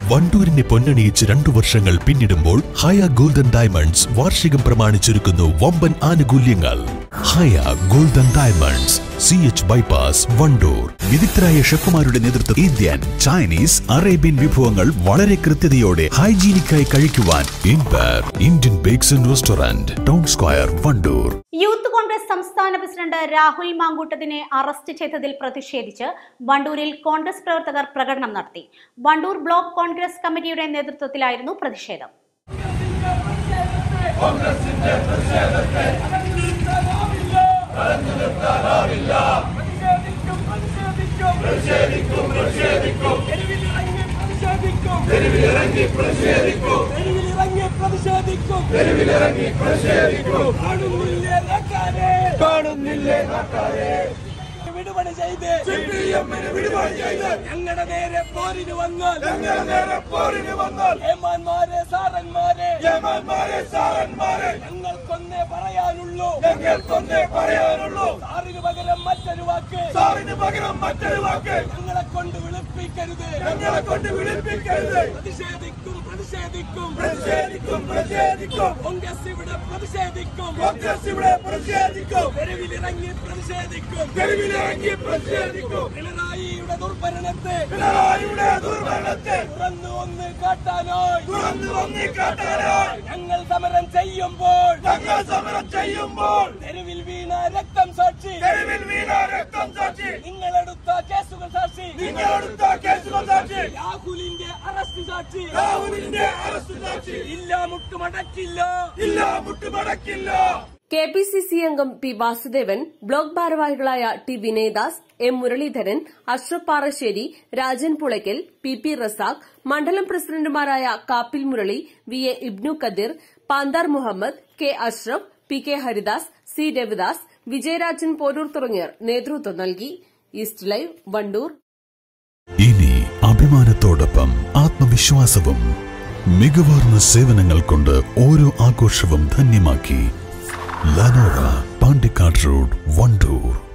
വണ്ടൂരിനെ പൊന്നണിയിച്ച് രണ്ടു വർഷങ്ങൾ പിന്നിടുമ്പോൾ ഹയ ഗോൾഡൻ ഡയമണ്ട്സ് വാർഷികം പ്രമാണിച്ചൊരുക്കുന്നു വമ്പൻ ആനുകൂല്യങ്ങൾ Haya golden diamonds C H bypass Wandoor വിദഗ്ധരായ ഷെഫുമാരുടെ നേതൃത്വം ഇന്ത്യൻ ചൈനീസ് അറേബ്യൻ വിഭവങ്ങൾ വളരെ കൃത്യതയോടെ ഹൈജീനിക്കായി കഴിക്കുവാൻ inspire Indian bakes and restaurant town square Wandoor Youth Congress സംസ്ഥാന പ്രസിഡന്റ് രാഹുൽ മാങ്കൂട്ടത്തിനെ അറസ്റ്റ് ചെയ്തതിൽ പ്രതിഷേധിച്ച് വണ്ടൂരിൽ കോൺഗ്രസ് പ്രവർത്തകർ പ്രകടനം നടത്തി വണ്ടൂർ ബ്ലോക്ക് കോൺഗ്രസ് കമ്മിറ്റിയുടെ നേതൃത്വത്തിലായിരുന്നു പ്രതിഷേധം തെരുവിലിറങ്ങി പ്രതിഷേധിക്കും തെരുവിലിറങ്ങി പ്രതിഷേധിക്കും കാണുന്നില്ലേ നാട്ടാരെ കാണുന്നില്ലേ നാട്ടാരെ വിടുപണി ചെയ്ത് സിപിഎമ്മിന് വിടുപണി ചെയ്ത് ഞങ്ങളുടെ നേരെ പോരിന് വന്നാൽ ഞങ്ങളുടെ നേരെ പോരിന് വന്നാൽ ഏമാന്മാരെ സാറന്മാരെ ഏമാന്മാരെ സാറന്മാരെ ഞങ്ങൾക്കൊന്നേ പറയാനുള്ളൂ ഞങ്ങൾക്കൊന്നേ പറയാനുള്ളൂ സാറിന് പകരം മറ്റൊരു വാക്ക് സാറിന് പകരം മറ്റൊരു വാക്ക് ഞങ്ങളെ കൊണ്ട് വിളിപ്പിക്കരുത് ഞങ്ങളെ കൊണ്ട് വിളിപ്പിക്കരുത് പ്രതിഷേധിക്കും പ്രതിഷേധിക്കും പ്രതിഷേധിക്കും പ്രതിഷേധിക്കും കോൺഗ്രസ് ഇവിടെ പ്രതിഷേധിക്കും കോൺഗ്രസ് ഇവിടെ പ്രതിഷേധിക്കും തെരുവിലിറങ്ങി പ്രതിഷേധിക്കും തെരുവിലിറങ്ങി പ്രതിഷേധിക്കും പിണറായിയുടെ ദുർഭരണത്തെ പിണറായിയുടെ ദുർഭരണത്തെ തുറന്നു ഒന്ന് കാട്ടാനായി തുറന്നു ഒന്ന് കാട്ടാനായി ഞങ്ങൾ സമരം ചെയ്യുമ്പോൾ ഞങ്ങൾ സമരം ചെയ്യുമ്പോൾ തെരുവിൽ വീണ രക്തം സാക്ഷി തെരുവിൽ വീണ രക്തം സാക്ഷി നിങ്ങളെടുത്ത കേസുകൾ സാക്ഷി നിങ്ങളെടുത്ത കേസുകൾ സാക്ഷി രാഹുലിന്റെ അറസ്റ്റ് സാക്ഷി രാഹുലിന്റെ അറസ്റ്റ് സാക്ഷി ഇല്ല മുട്ടുമടക്കില്ല ഇല്ല മുട്ടുമടക്കില്ല കെ പി സി സി അംഗം പി വാസുദേവൻ ബ്ലോക്ക് ഭാരവാഹികളായ T Vinayadas M Muraleedharan Ashraf Parassery Rajan Pulaykkal P P Razak മണ്ഡലം പ്രസിഡന്റുമാരായ Kappil Murali V A Ibnu Kadir Panthar Muhammad K Ashraf P K Haridas C Ravidas Vijayarajan Poroor തുടങ്ങിയവർ നേതൃത്വം നൽകി ഈസ്റ്റ് ലൈവ് വണ്ടൂർ ഇനി അഭിമാനത്തോടൊപ്പം ആത്മവിശ്വാസവും മികവാർന്ന സേവനങ്ങൾ കൊണ്ട് ഓരോ ആഘോഷവും ധന്യമാക്കി ലനോറ പാണ്ടിക്കാട് റോഡ് വണ്ടൂർ